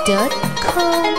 دوت كوم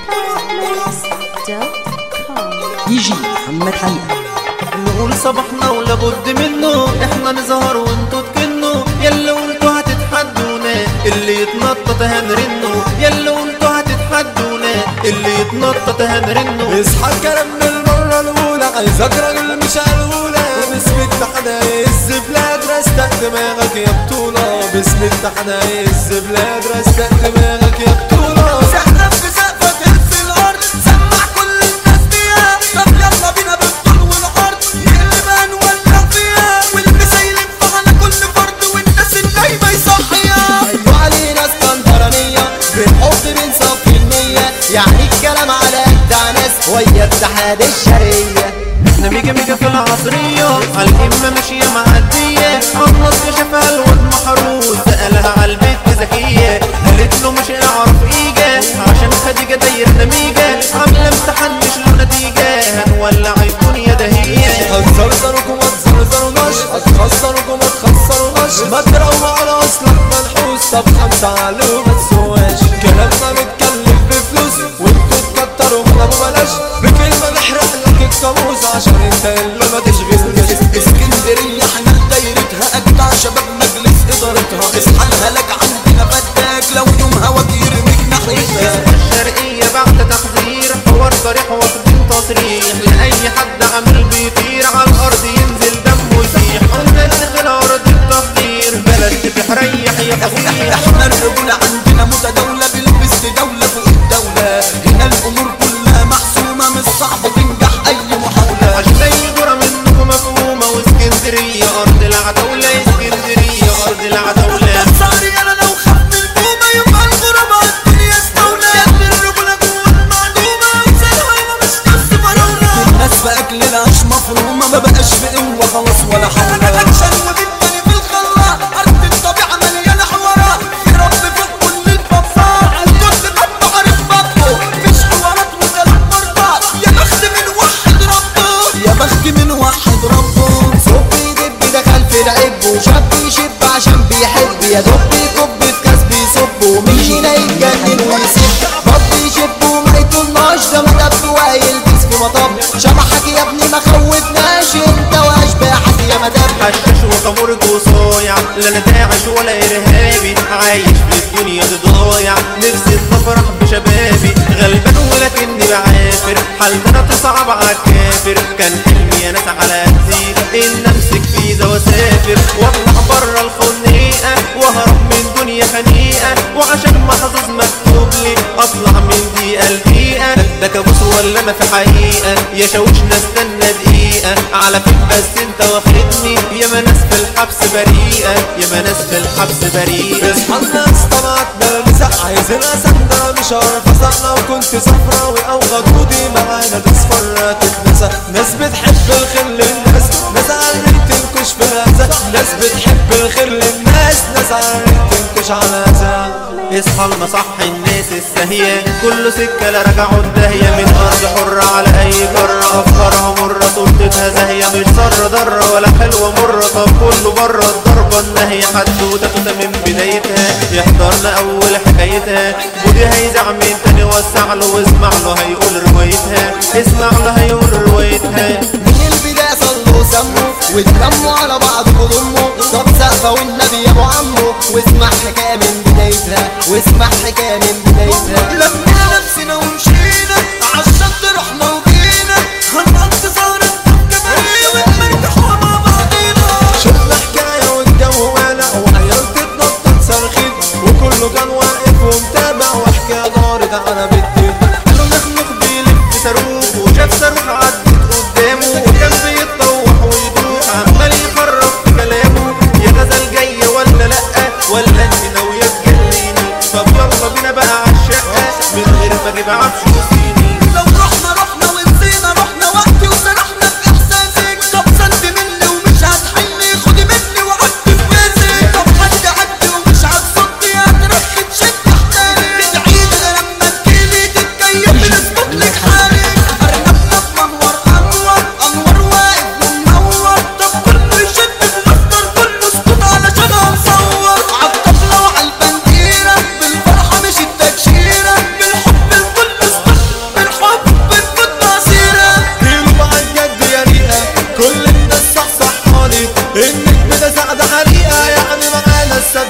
دوت كوم يجي محمد حقيقة نقول صباحنا ولابد منه احنا نظهر وانتوا تكنوا يلا قلتوا هتتحدونا اللي يتنطط هنرنه يلا قلتوا هتتحدونا اللي يتنطط هنرنه اصحى الكلام من المرة الأولى عايزك راجل مش الأولى باسم التحدى يهز بلاد رستق دماغك يا بطولة باسم التحدى يهز بلاد رستق دماغك يا بطولة سحنا في سقفك هز الأرض سمع كل الناس بيها طب يلا بينا بالطول والعرض نقلب هنولع فيها والمسايل ينفع على كل فرد والناس النايمة يصحيها أيوة علينا اسكندرانية بالحب بنصفي المية يعني الكلام على أجدع ناس ويا اتحاد الشرقية احنا ميجا ميجا في العصرية عالإمة ماشية معدية خلص كشفها الواد محروس سألها عالبيت ذكية قالت له مش هنعرف ايجا عشان خديجة دايرنا ميجا عاملة امتحان مش له نتيجة هنولع الدنيا دهية هتزرزركم ما تزرزروناش هتخسركم ما تخسروناش ما تروقوا على اصلك منحوس طب خمسة عليه وما تسواش كلامنا متكلف بفلوس وانتوا تكتروا ما ببلاش بكلمة نحرق لك الكابوس عشان انت اللي ما تشغلناش اسكندرية احنا دايرتها اجدع شباب مجلس ادارتها اصحى لك عندنا فتاك لو يوم هواك يرميك ناحيتها الشرقية بعد تحذير حوار صريح واخدين تصريح لأي حد عامل بيطير على الأرض ينزل دمه يسيح قلنا ندخل أرض التقدير بلد تريح يا فقير احنا الرجولة عندنا متداولة بلبس دولة فوق الدولة هنا الامور كلها محسومة مش صعب تنجح اي محاولة عشان أي جرى منكم مفهومة واسكندرية أرض العتاولة اسكندرية أرض العتاولة صاري انا لو خدت البومة يبقى الغرباء الدنيا استولى يا ابن الرجولة جوه المعدومة انسانها يبقى مش نفس فراولة الناس بأكل العيش مفرومة ما بقاش بقوة خلاص ولا حول اكشن وبالتاني في الخلاء ارض الطبيعة مليانة حوارات في رب فوق كل البطال كنت بابا عارف بابه مش حوارات وكلام مرضى يا بخت من واحد ربه يا بخت من واحد ربه صب يدب دخل في العب وشاب يشب عشان بيحب يا دب يكب في كاس بيصب ومينا يتجنن ويسب بط يشب وما يطولناش ده مدب وهيلبس في مطب شبحك يا ابني ما خوفناش انت واشباحك يا مدب حشاش وخمر وصايع لا انا داعش ولا ارهابي عايش في الدنيا دي ضايع نفسي افرح بشبابي غلبان ولكني بعافر حالتنا تصعب على الكافر كان حلمي يا ناس على كتير ان امسك فيزا واسافر واطلع بره الخنيقه واهرب من دنيا خنيقه وعشان محظوظ مكتوب لي اطلع من دي البيئه ده كابوس ولا انا في حقيقه يا شاوشنا استنى دقيقه على فين بس انت واخدني يا ما ناس في الحبس بريئه يا ما ناس في الحبس بريئه اصحى الناس طلعت بلمسة عايزين اسندة مش عارف اسألنا وكنت صفراوي او غدودي معانا تصفر تتنسى ناس بتحب الخير للناس ناس عارفين تنكش في الهزة ناس بتحب الخير للناس ناس عارفين تنكش على هزة اصحى المصح الناس السهية كله سكة لا رجعوا الداهية من أرض حرة على أي قارة أفكارها مرة سلطتها زاهية مش ضرة ضرة ولا حلوة مرة طب كله بره الضربة النهية حدوتة توتة من بدايتها يحضرنا أول حكايتها ودي هيزع من تاني وسع له واسمع له هيقول روايتها اسمع له هيقول روايتها من البداية صلوا وسموا واتلموا على بعض وضموا طب سقفة والنبي يا ابو عمو واسمع حكاية من بدايتها واسمع حكاية من بدايتها لمينا نفسنا ومشينا عالشط رحنا وجينا هنقضي سهرة الكباريه ونرتاح مع بعضينا شفنا حكاية والجو ولع وعيال تتنطط صارخين وكله كان واقف ومتابع وحكاية دارت على بيتين قالوا نخنخ بيلف صاروخ وشاف صاروخ عدت قدامه وكان بيتطوح ويدوخ عمال يخرف في كلامه يا غزل جاية ولا لأ ولا انت ناوية تجليني طب يلا بينا بقى عالشقة من غير ما اجيب عفش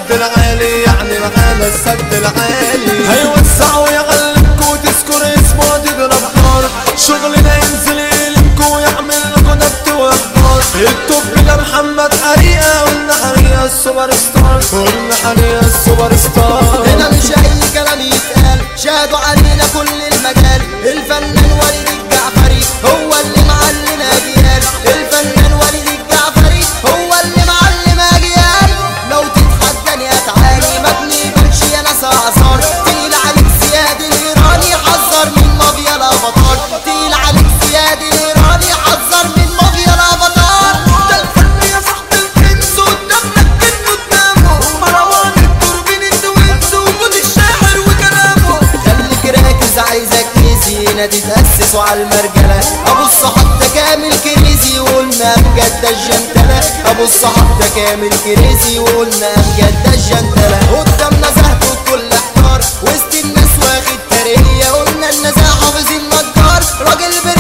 السد العالي يعني معانا السد العالي هيوسع ويغلبكوا وتذكر اسمه تضرب نار شغلنا ينزل يلمكوا ويعمل لكوا نبت واحباط التوب ده محمد حريقة قلنا حريقة السوبر ستار قلنا حريقة السوبر ستار هنا مش اي كلام يتقال شهدوا علينا كل المجال الفنان وليد الجعفري هو اللي معلم اجيال الفنان وليد الجعفري هو اللي معلم اجيال لو تتحداني اتعاني ما بنقبلش يا ناس اعذار تقيل عليك زياد الايراني حذر من مافيا الافاتار تقيل عليك زياد الايراني حذر من مافيا الافاتار ده الفن يا صاحبي الكنز قدامنا كنه قدامه مروان التوربين الدوينز وجود الشاعر وكلامه خليك راكز عايزك تيزي نادي تأسسوا على المرجلة ابو الصحاب ده كامل كريزي وقلنا بجد الجنتلة ابو الصحاب ده كامل كريزي وقلنا بجد الجنتلة قدامنا زهد وكل احتار وسط الناس واخد ترية قلنا النزاع حافظ النجار راجل بريء